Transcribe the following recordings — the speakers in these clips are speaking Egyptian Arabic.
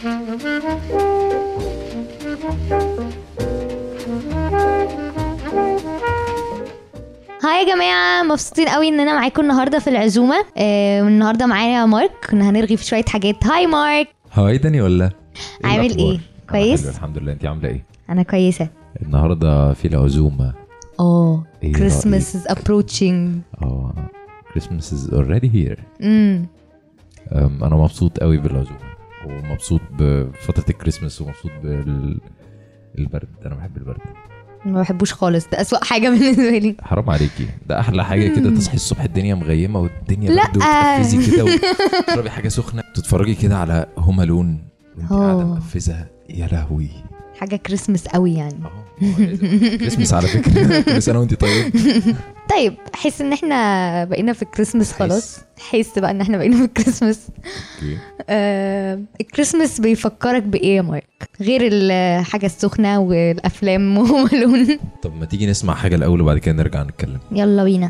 هاي يا جماعة مبسوطين قوي اننا معاكم النهاردة في العزومة آه والنهاردة معانا مارك كنا هنرغي في شوية حاجات هاي مارك هاي داني ولا عامل الأخبار؟ ايه؟ أنا كويس؟ حلو الحمد لله انت عامله ايه انا كويسة النهارده في العزومه اه إيه كريسماس از ابروتشنج اه كريسماس از اوريدي هير امم انا مبسوط قوي بالعزومه ومبسوط بفتره الكريسماس ومبسوط بالبرد انا بحب البرد ما بحبوش خالص ده اسوأ حاجة بالنسبة لي حرام عليكي ده احلى حاجه كده تصحي الصبح الدنيا مغيمه والدنيا لأ. برد وتقفزي كده وتشربي حاجه سخنه تتفرجي كده على هوم الون وانت قاعده أوه. مقفزه يا لهوي حاجة كريسماس قوي يعني اه آه، كريسماس على فكره كل سنه وانت طيب طيب حس ان احنا بقينا في الكريسماس حس. خلاص حس بقى ان احنا بقينا في الكريسماس اوكي آه الكريسماس بيفكرك بايه يا مارك غير الحاجة السخنة والافلام وملون طب ما تيجي نسمع حاجه الاول وبعد كده نرجع نتكلم يلا بينا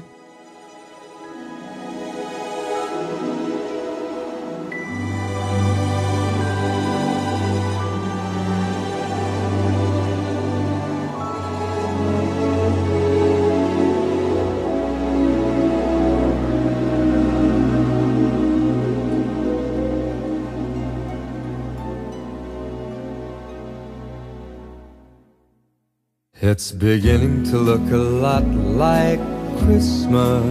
It's beginning to look a lot like Christmas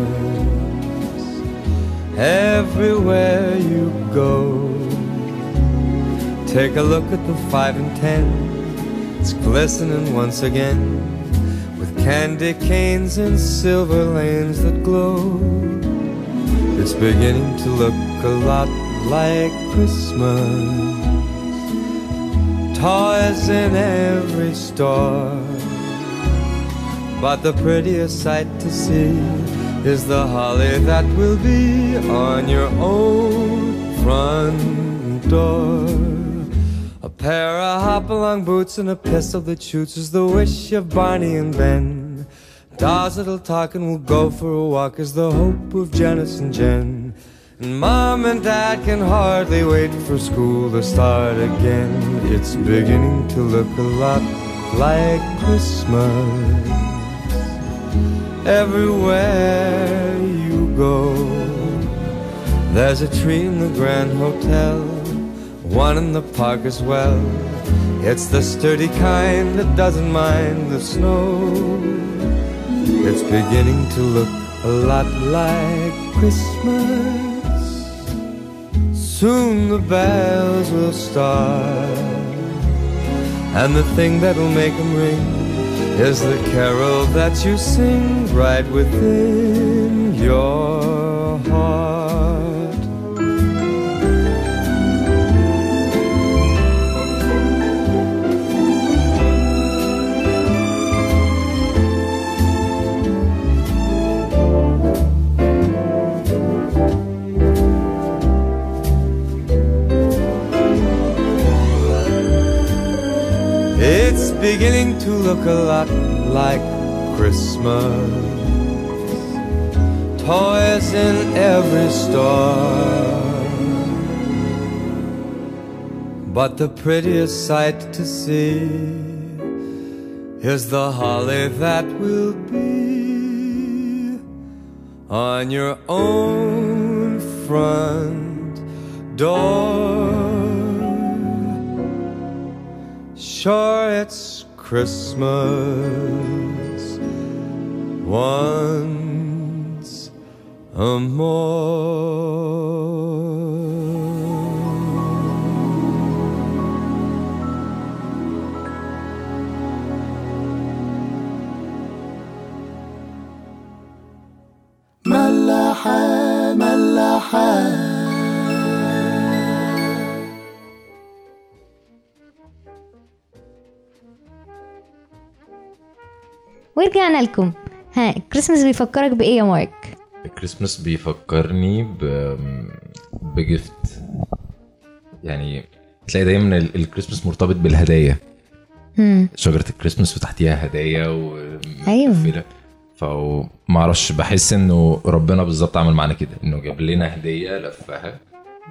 everywhere you go. Take a look at the five and ten, it's glistening once again with candy canes and silver lanes that glow. It's beginning to look a lot like Christmas toys in every store. But the prettiest sight to see is the holly that will be on your own front door. A pair of hop-along boots and a pistol that shoots is the wish of Barney and Ben. Dolls that'll talk and will go for a walk is the hope of Janice and Jen. And mom and dad can hardly wait for school to start again. It's beginning to look a lot like Christmas. Everywhere you go, there's a tree in the Grand Hotel, one in the park as well. It's the sturdy kind that doesn't mind the snow. It's beginning to look a lot like Christmas. Soon the bells will start, and the thing that'll make them ring is the carol that you sing right within your heart. It's beginning to look a lot like Christmas. Toys in every store. But the prettiest sight to see is the holly that will be on your own front door. Sure, it's Christmas once a more. ورجعنا لكم ها الكريسماس بيفكرك بايه يا مارك الكريسماس بيفكرني ب بجفت يعني تلاقي دايما ال- الكريسماس مرتبط بالهدايا هم. شجره الكريسماس وتحتيها هدايا و أيوة. مقفلة. فما اعرفش بحس انه ربنا بالظبط عمل معانا كده انه جاب لنا هديه لفها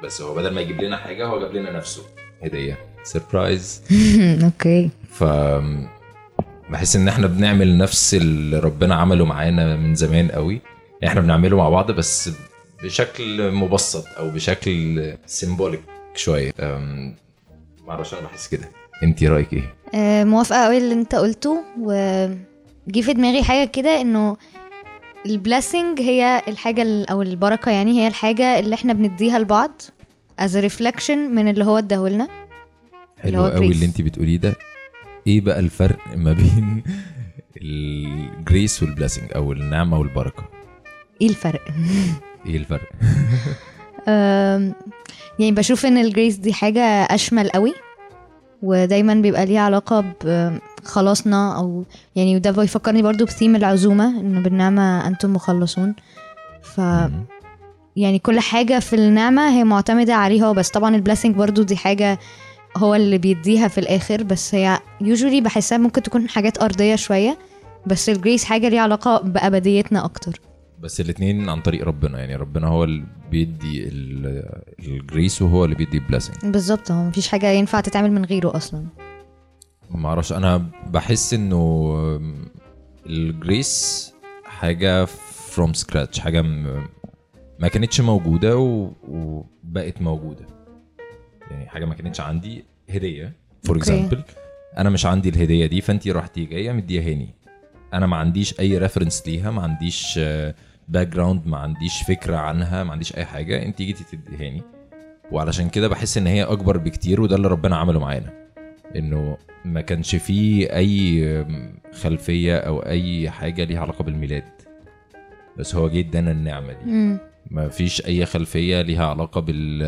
بس هو بدل ما يجيب لنا حاجه هو جاب لنا نفسه هديه سربرايز اوكي ف بحس ان احنا بنعمل نفس اللي ربنا عمله معانا من زمان قوي احنا بنعمله مع بعض بس بشكل مبسط او بشكل سيمبوليك شويه أم، معرفش انا بحس كده انت رايك ايه آه، موافقة قوي اللي انت قلته وجي في دماغي حاجة كده انه البلاسنج هي الحاجة ال- او البركة يعني هي الحاجة اللي احنا بنديها لبعض as a reflection من اللي هو اداهولنا اللي حلو هو قوي grace. اللي انت بتقوليه ده ايه بقى الفرق ما بين الجريس والبلاسنج او النعمه والبركه ايه الفرق ايه الفرق أم، يعني بشوف ان الجريس دي حاجة اشمل قوي ودايما بيبقى ليها علاقة بخلاصنا او يعني وده بيفكرني برضو بثيم العزومة انه بالنعمة انتم مخلصون ف مم. يعني كل حاجة في النعمة هي معتمدة عليه هو بس طبعا البلاسنج برضو دي حاجة هو اللي بيديها في الآخر بس هي usually بحسها ممكن تكون حاجات أرضية شوية بس الجريس حاجة ليها علاقة بأبديتنا أكتر بس الاثنين عن طريق ربنا يعني ربنا هو اللي بيدي ال- الجريس وهو اللي بيدي البلاسنج بالظبط هو مفيش حاجة ينفع تتعمل من غيره أصلا ما اعرفش انا بحس انه الجريس حاجه فروم سكراتش حاجه م- ما كانتش موجوده و- وبقت موجوده يعني حاجه ما كانتش عندي هديه فور أوكي. اكزامبل انا مش عندي الهديه دي فانت رحتي جايه مديهاني انا ما عنديش اي ريفرنس ليها ما عنديش باك جراوند ما عنديش فكره عنها ما عنديش اي حاجه انت جيتي تديهاني وعلشان كده بحس ان هي اكبر بكتير وده اللي ربنا عمله معانا انه ما كانش فيه اي خلفيه او اي حاجه ليها علاقه بالميلاد بس هو جه ادانا النعمه دي مم. ما فيش اي خلفيه ليها علاقه بال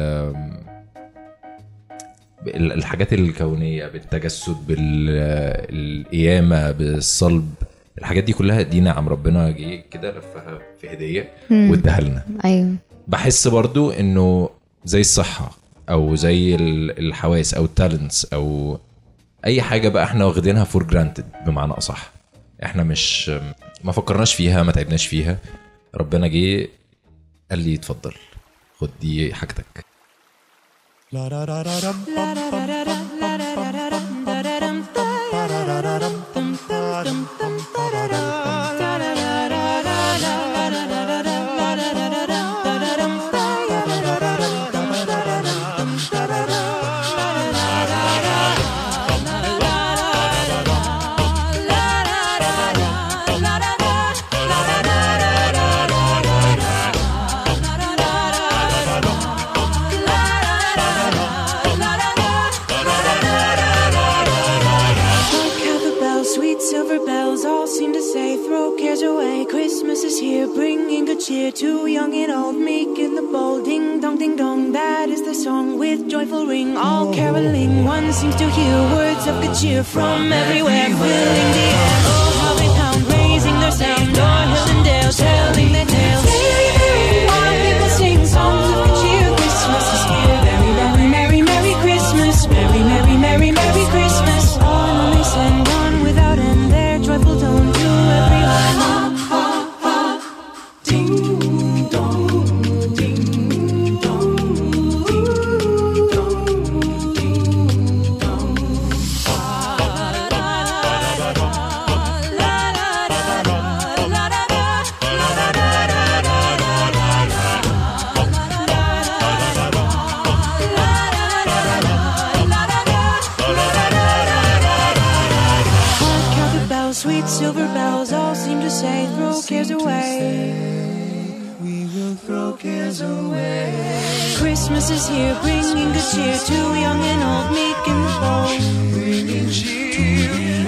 بال- الحاجات الكونيه بالتجسد بالقيامه بالصلب الحاجات دي كلها دي نعم ربنا جه كده لفها في هديه مم. واداها لنا أيوه بحس برضو انه زي الصحة او زي ال- الحواس او التالنتس او اي حاجة بقى احنا واخدينها فور جرانتد بمعنى اصح احنا مش ما فكرناش فيها ما تعبناش فيها ربنا جه قال لي اتفضل خد دي حاجتك Hark how the bells, sweet silver bells, all seem to say, throw cares away. Christmas is here, bringing good cheer to young and old, meek and the bold. Ding dong, ding dong, that is the song with joyful ring, all caroling. One seems to hear words of good cheer from everywhere, filling the air. Oh, how they pound, raising their sound, o'er hill and dale, telling their tales. Merry, merry, while people sing songs of good cheer. Christmas is here, merry, merry, merry, merry Christmas, merry, merry, merry, merry Christmas. On and they send on without end their joyful tone to everyone. Ha, ha, ha. Ding dong, ding dong, ding dong, ding dong. Hark how the bells, sweet silver bells, all seem to say, throw cares away. We will throw cares away. Christmas is here, bringing good cheer to young and old, meek and bold. Bringing cheer.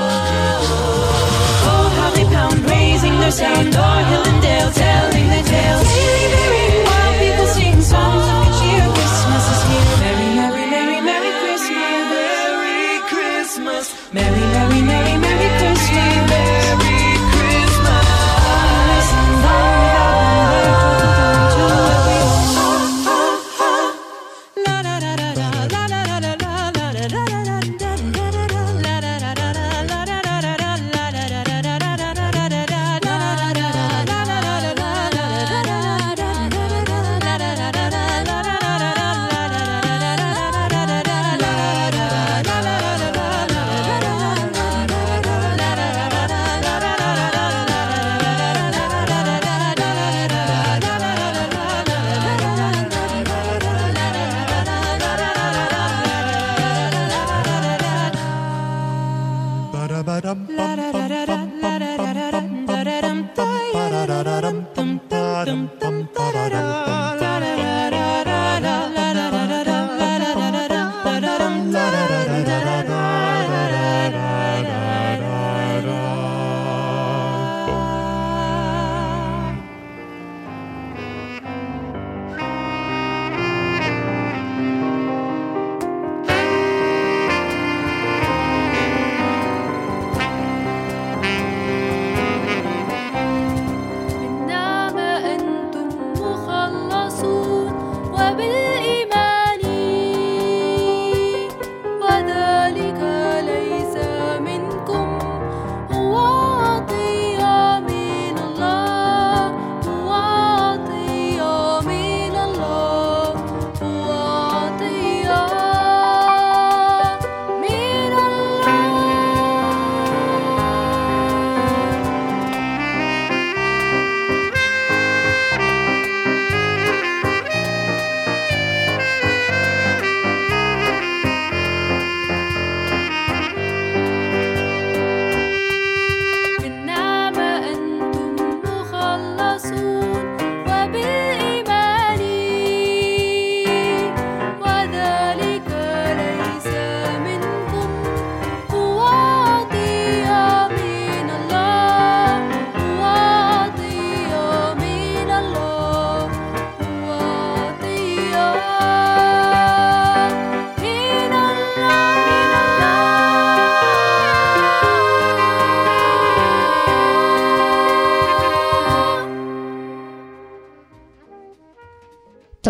Oh, how they pound, raising their sound, o'er hill and dale, telling their tales. Merry, merry, while people sing songs of good cheer. Christmas is here. Merry, merry, merry, merry Christmas. Merry Christmas. Merry, merry, merry, merry Christmas. Merry Christmas. Listen, long without to everyone. Ha, ha, ha. La da da da da, la da da da da, la da da da da, da da da da, la da da da da, la da da da da, la da da da da, da da da da da, la da da da da, la da da da da, la da da da da.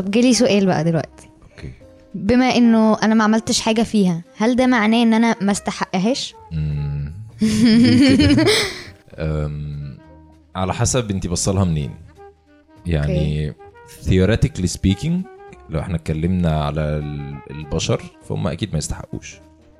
طب جالي سؤال بقى دلوقتي اوكي بما انه انا ما عملتش حاجه فيها هل ده معناه ان انا ما استحقهاش مم. ليه كده؟ أم، على حسب انت بصلها منين يعني theoretically speaking لو احنا اتكلمنا على ال- البشر فهم اكيد ما يستحقوش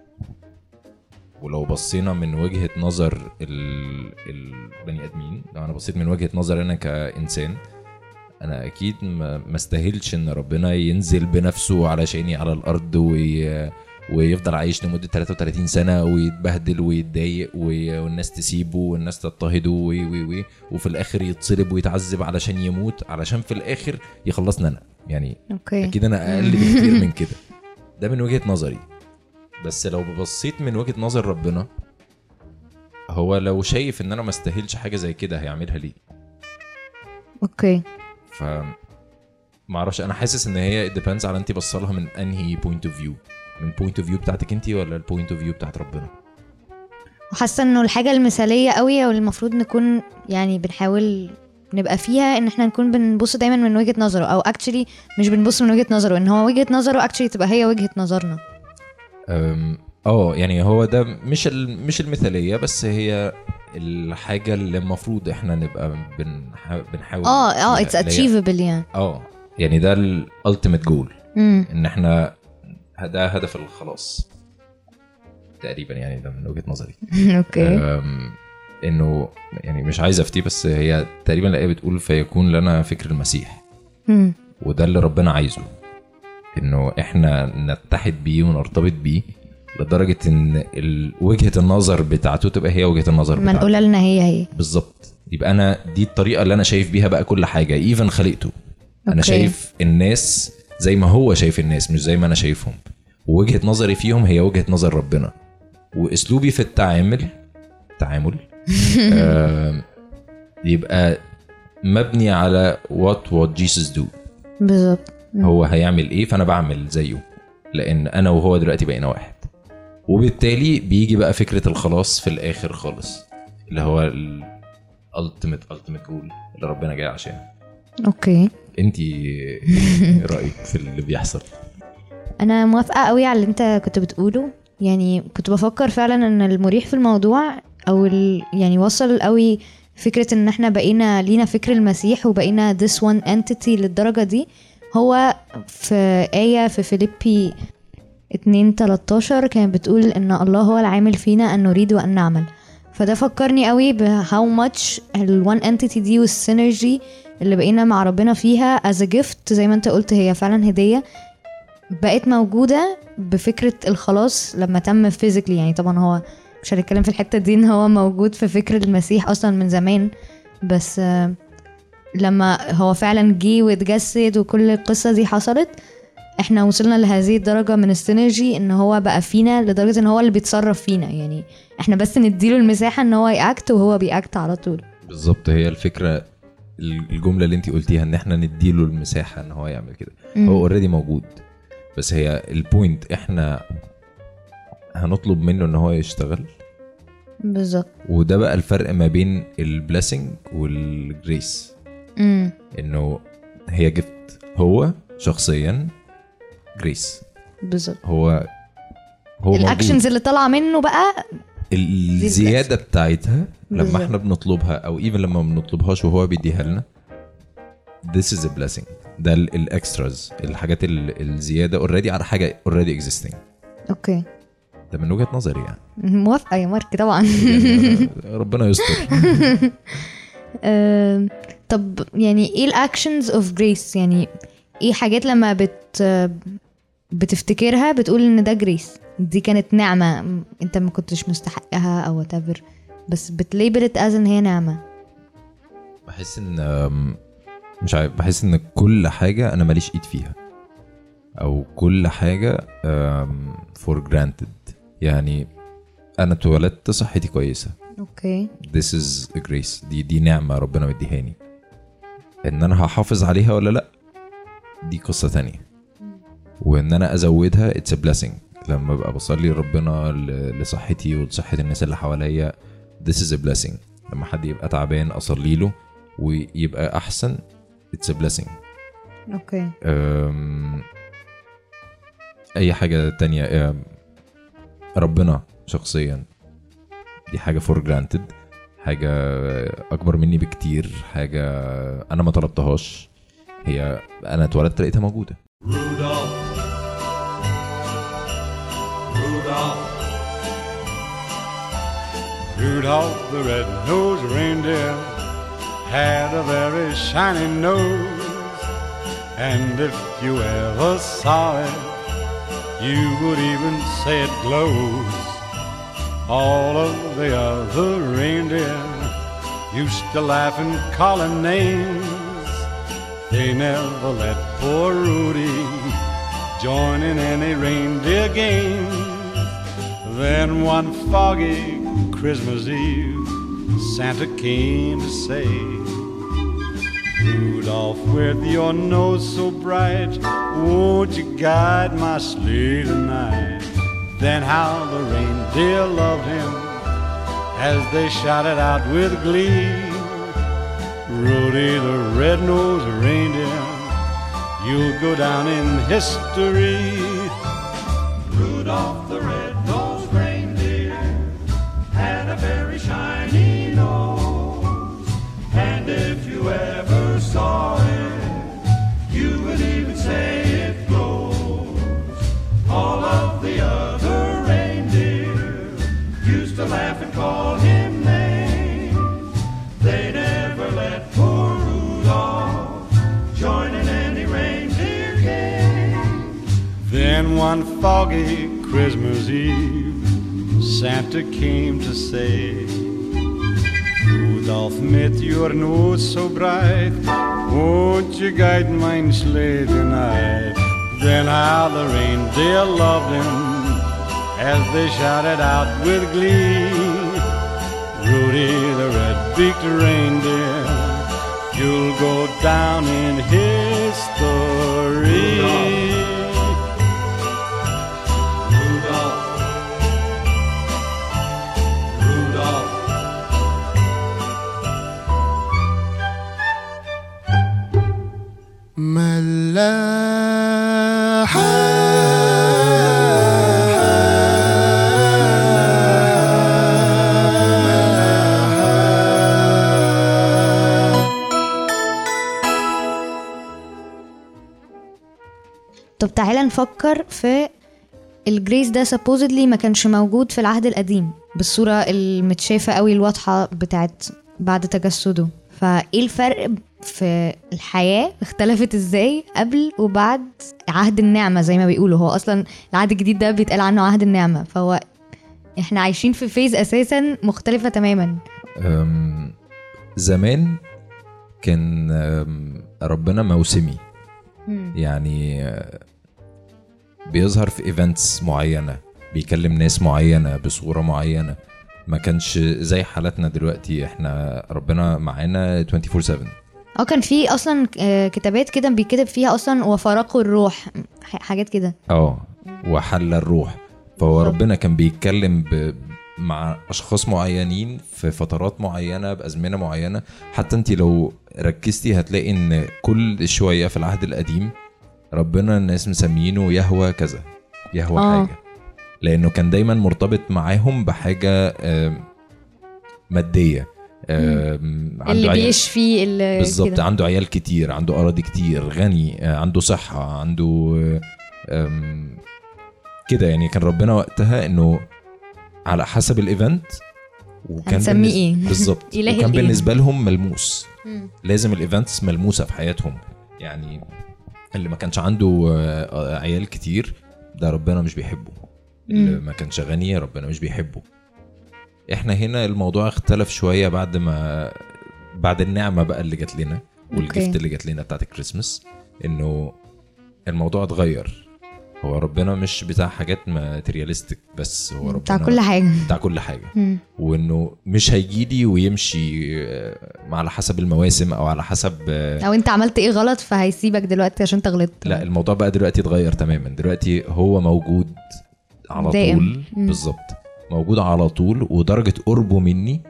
ولو بصينا من وجهة نظر ال- البني ادمين لو انا بصيت من وجهة نظر انا كانسان انا اكيد ما ما استاهلش ان ربنا ينزل بنفسه علشاني على الارض وي ويفضل عايش لمده 33 سنه ويتبهدل ويتضايق وي- والناس تسيبه والناس تضطهده وي وي وي وفي الاخر يتصلب ويتعذب علشان يموت علشان في الاخر يخلصنا انا يعني اوكي اكيد انا اقل بكتير من كده ده من وجهه نظري بس لو بصيت من وجهه نظر ربنا هو لو شايف ان انا ما استاهلش حاجه زي كده هيعملها ليه اوكي ف ما اعرفش انا حاسس ان هي ديبيندز على انت بصلها من انهي بوينت اوف فيو من بوينت اوف فيو بتاعتك انت ولا البوينت اوف فيو بتاعت ربنا وحاسه انه الحاجه المثاليه قوي او اللي المفروض نكون يعني بنحاول نبقى فيها ان احنا نكون بنبص دايما من وجهه نظره او اكشلي مش بنبص من وجهه نظره ان هو وجهه نظره اكشلي تبقى هي وجهه نظرنا أم، اه يعني هو ده مش ال- مش المثاليه بس هي الحاجه اللي المفروض احنا نبقى بنحاول بنحاول اه اه فيها، اتس اللي هي- اتشيفبل يعني اه يعني ده الالتيميت جول امم ان احنا ده هدف الخلاص تقريبا يعني ده من وجهه نظري اوكي أم، انه يعني مش عايز افتي بس هي تقريبا الايه بتقول فيكون لنا فكر المسيح مم. وده اللي ربنا عايزه انه احنا نتحد بيه ونرتبط بيه لدرجه ان ال- وجهه النظر بتاعته تبقى هي وجهه النظر ما بتاعته نقول لنا هي هي بالظبط يبقى انا دي الطريقه اللي انا شايف بيها بقى كل حاجه ايفن خلقته انا أوكي. شايف الناس زي ما هو شايف الناس مش زي ما انا شايفهم ووجهه نظري فيهم هي وجهه نظر ربنا واسلوبي في التعامل تعامل آه يبقى مبني على what what Jesus do بالظبط مم. هو هيعمل ايه فانا بعمل زيه لان انا وهو دلوقتي بقينا واحد وبالتالي بيجي بقى فكره الخلاص في الاخر خالص اللي هو الالتيميت التيميت جول اللي ربنا جاي عشانه اوكي انت ايه رايك في اللي بيحصل انا موافقه قوي على اللي انت كنت بتقوله يعني كنت بفكر فعلا ان المريح في الموضوع او ال... يعني وصل قوي فكره ان احنا بقينا لينا فكر المسيح وبقينا this one entity للدرجه دي هو في آية في فيليبي 2 13 كانت بتقول ان الله هو العامل فينا ان نريد وان نعمل فده فكرني قوي بهاو ماتش الوان انتيتي دي والسينرجي اللي بقينا مع ربنا فيها از جيفت زي ما انت قلت هي فعلا هديه بقت موجودة بفكرة الخلاص لما تم فيزيكلي يعني طبعا هو مش هنتكلم في الحتة دي ان هو موجود في فكر المسيح اصلا من زمان بس آه، لما هو فعلا جه واتجسد وكل القصة دي حصلت احنا وصلنا لهذه الدرجة من السينرجي ان هو بقى فينا لدرجة ان هو اللي بيتصرف فينا يعني احنا بس نديله المساحة ان هو يأكت وهو بيأكت على طول بالظبط هي الفكره الجمله اللي انت قلتيها ان احنا نديله المساحه ان هو يعمل كده مم. هو اوريدي موجود بس هي البوينت احنا هنطلب منه ان هو يشتغل بالظبط وده بقى الفرق ما بين البليسنج والجريس امم انه هي جفت هو شخصيا جريس بالظبط هو هو الاكشنز موجود اللي طالعه منه بقى الزياده بتاعتها لما بالظبط. احنا بنطلبها او ايفن لما ما بنطلبهاش وهو بيديها لنا this is a blessing ده الاكستراز الحاجات ال- الزياده اوريدي على حاجه اوريدي existing اوكي ده من وجهه نظري يعني, موافقه يا مارك طبعا يعني ربنا يستر آم، طب يعني ايه الاكشنز اوف جريس يعني ايه حاجات لما بت بتفتكرها بتقول ان ده جريس دي كانت نعمه م- انت ما كنتش مستحقها او whatever بس بتليبل از ان هي نعمه بحس ان أم، مش عارف بحس ان كل حاجه انا ماليش ايد فيها او كل حاجه فور جرانتد يعني انا اتولدت صحتي كويسه اوكي this is a grace دي دي نعمه ربنا مديهاني ان انا هحافظ عليها ولا لا دي قصه تانية وان انا ازودها it's a blessing لما ببقى بصلي لربنا ل- لصحتي ولصحه الناس اللي حواليا this is a blessing لما حد يبقى تعبان اصلي له ويبقى احسن it's a blessing اوكي أم، اي حاجه تانية أم، ربنا شخصيا دي حاجه فور جرانتد حاجه اكبر مني بكتير حاجه انا ما طلبتهاش هي انا اتولدت لقيتها موجوده Rudolph. Rudolph. Rudolph the red-nosed reindeer had a very shiny nose, and if you ever saw it, you would even say it glows. All of the other reindeer used to laugh and call him names. They never let poor Rudy join in any reindeer games. Then one foggy Christmas Eve, Santa came to say, Rudolph, with your nose so bright, won't you guide my sleigh tonight? Then how the reindeer loved him as they shouted out with glee. Rudy the red-nosed reindeer, you'll go down in history. Rudolph the red-nosed reindeer had a very shiny nose, and if you ever saw it, you would even say it glows. All of the other reindeer used to laugh and call him names. They never let poor Rudolph join in any reindeer game. Then one foggy Christmas Eve, Santa came to say, Rudolph, met your nose so bright, won't you guide mine sleigh tonight? Then how the reindeer loved him as they shouted out with glee, Rudy the red-beaked reindeer, you'll go down in history. Rudolph. Rudolph. طب تعالى نفكر في الجريس ده supposedly ما كانش موجود في العهد القديم بالصورة المتشافة قوي الواضحة بتاعت بعد تجسده فايه الفرق في الحياة اختلفت ازاي قبل وبعد عهد النعمة زي ما بيقولوا هو اصلا العهد الجديد ده بيتقال عنه عهد النعمة فهو احنا عايشين في فيز اساسا مختلفة تماما أم، زمان كان أم، ربنا موسمي يعني آه، بيظهر في ايفنتس معينه بيكلم ناس معينه بصوره معينه ما كانش زي حالتنا دلوقتي احنا ربنا معانا 24 7 اه كان في اصلا آه، كتابات كده بيكتب فيها اصلا وفرقوا الروح ح- حاجات كده اه وحل الروح فهو بالظبط. ربنا كان بيتكلم ب... مع اشخاص معينين في فترات معينه بازمنه معينه حتى انت لو ركزتي هتلاقي ان كل شويه في العهد القديم ربنا الناس مسميينه يهوى كذا يهوى آه. حاجه لانه كان دايما مرتبط معاهم بحاجه آم، ماديه آم، عنده اللي عيال- بيشفي اللي بالظبط كده. عنده عيال كتير عنده اراضي كتير غني آه، عنده صحه عنده آه، آم، كده يعني كان ربنا وقتها انه على حسب الايفنت وكان هنسميه بالنسبة- إيه؟ بالظبط إله وكان الإيه؟ بالنسبه لهم ملموس مم. لازم الايفنتس ملموسه في حياتهم يعني اللي ما كانش عنده آه، آه، عيال كتير ده ربنا مش بيحبه اللي مم. ما كانش غني ربنا مش بيحبه احنا هنا الموضوع اختلف شويه بعد ما بعد النعمه بقى اللي جات لنا والجفت أوكي. اللي جات لنا بتاعت الكريسماس انه الموضوع اتغير هو ربنا مش بتاع حاجات ماتيرياليستيك بس هو ربنا بتاع كل حاجة بتاع كل حاجه مم. وانه مش هيجيلي ويمشي آه، على حسب المواسم او على حسب آه، او انت عملت ايه غلط فهيسيبك دلوقتي عشان انت غلطت لا الموضوع بقى دلوقتي اتغير تماما دلوقتي هو موجود على دائم. طول مم. بالظبط موجود على طول ودرجة قربه مني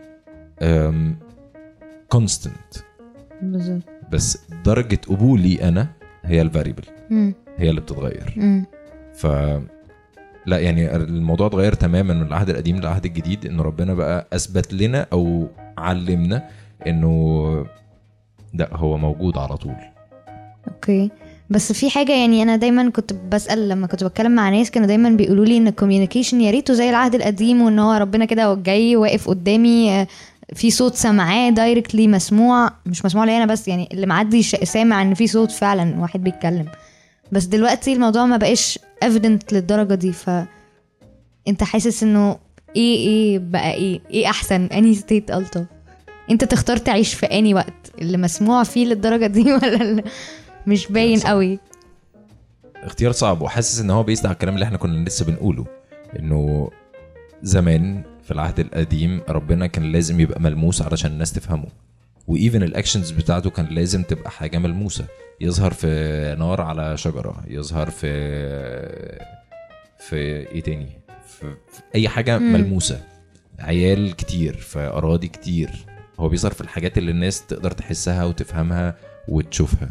كونستنت بالظبط بس درجة قبولي أنا هي الفاريبل مم. هي اللي بتتغير مم. ف لا يعني الموضوع اتغير تماما من العهد القديم للعهد الجديد ان ربنا بقى اثبت لنا او علمنا انه لا هو موجود على طول اوكي بس في حاجه يعني انا دايما كنت بسال لما كنت بتكلم مع ناس كانوا دايما بيقولوا لي ان الكوميونيكيشن يا ريته زي العهد القديم وان هو ربنا كده جاي واقف قدامي آه، في صوت سامعاه دايركتلي مسموع مش مسموع لي انا بس يعني اللي معدي ش- سامع ان في صوت فعلا واحد بيتكلم بس دلوقتي الموضوع ما بقاش evident للدرجه دي ف انت حاسس انه ايه ايه بقى ايه ايه احسن اني ستيت الطف انت تختار تعيش في اني وقت اللي مسموع فيه للدرجه دي ولا اللي مش باين صح. قوي اختيار صعب وحاسس ان هو بيسد على الكلام اللي احنا كنا لسه بنقوله انه زمان في العهد القديم ربنا كان لازم يبقى ملموس علشان الناس تفهمه وايفن الاكشنز بتاعته كان لازم تبقى حاجه ملموسه يظهر في نار على شجره يظهر في في ايه تاني في, في اي حاجه مم. ملموسه عيال كتير في اراضي كتير هو بيظهر في الحاجات اللي الناس تقدر تحسها وتفهمها وتشوفها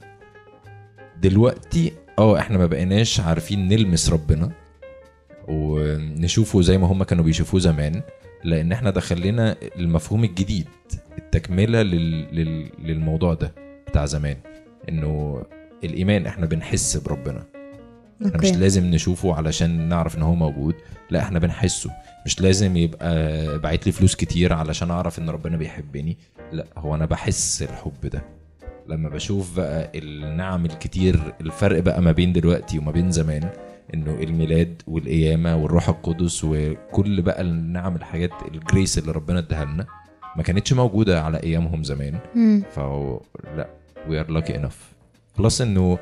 دلوقتي اه احنا ما بقيناش عارفين نلمس ربنا ونشوفه زي ما هم كانوا بيشوفوه زمان لان احنا دخلنا المفهوم الجديد التكمله لل... لل... للموضوع ده بتاع زمان انه الايمان احنا بنحس بربنا احنا مش اوكي لازم نشوفه علشان نعرف ان هو موجود لا احنا بنحسه مش لازم يبقى باعت لي فلوس كتير علشان اعرف ان ربنا بيحبني لا هو انا بحس الحب ده لما بشوف بقى النعم الكتير الفرق بقى ما بين دلوقتي وما بين زمان انه الميلاد والقيامه والروح القدس وكل بقى النعم الحاجات الجريس اللي ربنا اداها لنا ما كانتش موجوده على ايامهم زمان مم. فهو لا وي ار لاكي انف بلس انه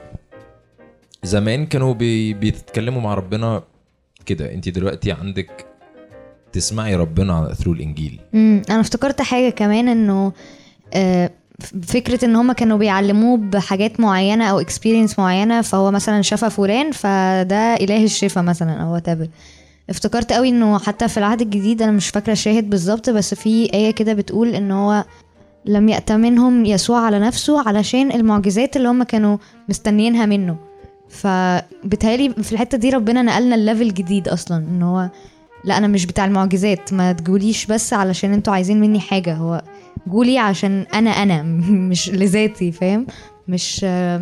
زمان كانوا بي بيتكلموا مع ربنا كده انت دلوقتي عندك تسمعي ربنا ثرو الانجيل مم. انا افتكرت حاجه كمان انه آه، فكره ان هما كانوا بيعلموه بحاجات معينه او اكسبيرينس معينه فهو مثلا شفى فلان فده اله الشفا مثلا او whatever افتكرت قوي انه حتى في العهد الجديد انا مش فاكره الشاهد بالظبط بس في ايه كده بتقول ان هو لم يأتمنهم يسوع على نفسه علشان المعجزات اللي هم كانوا مستنيينها منه فبالتالي في الحته دي ربنا نقلنا الليفل جديد اصلا ان هو لا انا مش بتاع المعجزات ما تقوليش بس علشان انتوا عايزين مني حاجه هو قولي عشان انا انا مش لذاتي فاهم مش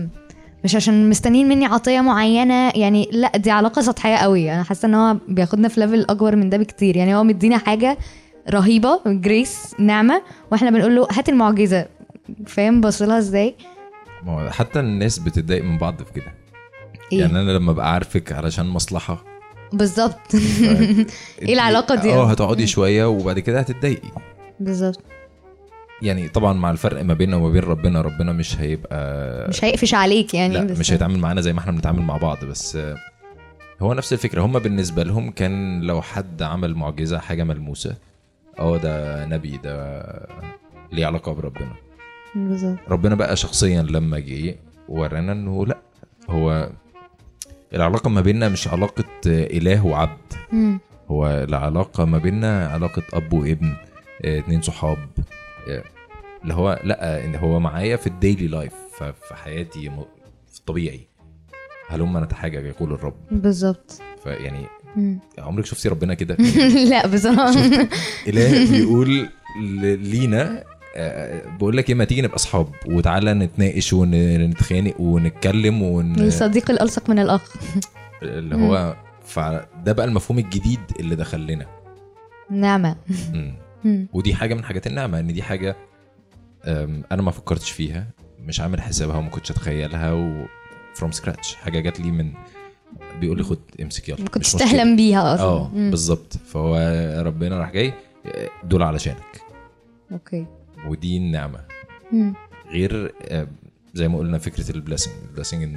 مش عشان مستنيين مني عطيه معينه يعني لا دي علاقه سطحيه قوي انا حاسه ان هو بياخدنا في ليفل اكبر من ده بكتير يعني هو مدينا حاجه رهيبه جريس نعمه واحنا بنقول له هات المعجزه فاهم بصلها ازاي ما هو حتى الناس بتتضايق من بعض في كده ايه يعني انا لما ابقى عارفك علشان مصلحه بالظبط ايه العلاقه دي اه هتقعدي شويه وبعد كده هتتضايقي بالظبط يعني طبعا مع الفرق ما بيننا وما بين ربنا ربنا مش هيبقى مش هيقفش عليك يعني لا بس مش هيتعامل معانا زي ما احنا بنتعامل مع بعض بس آه، هو نفس الفكره هم بالنسبه لهم كان لو حد عمل معجزه حاجه ملموسه اه ده نبي ده ليه علاقه بربنا بالظبط ربنا بقى شخصيا لما جه ورانا انه لا هو العلاقه ما بيننا مش علاقه آه، اله وعبد مم. هو العلاقه ما بيننا علاقه اب وابن آه، اتنين صحاب آه، اللي هو لا ان هو معايا في الديلي لايف في حياتي م- في الطبيعي هلما نتحاجج يقول الرب بالظبط فيعني مم. عمرك شفتي ربنا كده لا بصراحه اله بيقول ل- لينا آه، بقول لك ايه ما تيجي نبقى اصحاب وتعالى نتناقش ونتخانق ونتكلم ون الصديق الالصق من الاخ اللي هو فده بقى المفهوم الجديد اللي دخل لنا نعمه مم. مم. ودي حاجه من حاجات النعمه ان دي حاجه أم، انا ما فكرتش فيها مش عامل حسابها وما كنتش اتخيلها و فروم سكراتش حاجه جات لي من بيقول لي خد امسك يلا ما كنتش مش مشكلة. تحلم بيها اصلا اه مم. بالظبط فهو ربنا راح جاي دول علشانك اوكي ودي النعمه مم. غير آه، زي ما قلنا فكره البلاسنج البلاسنج ان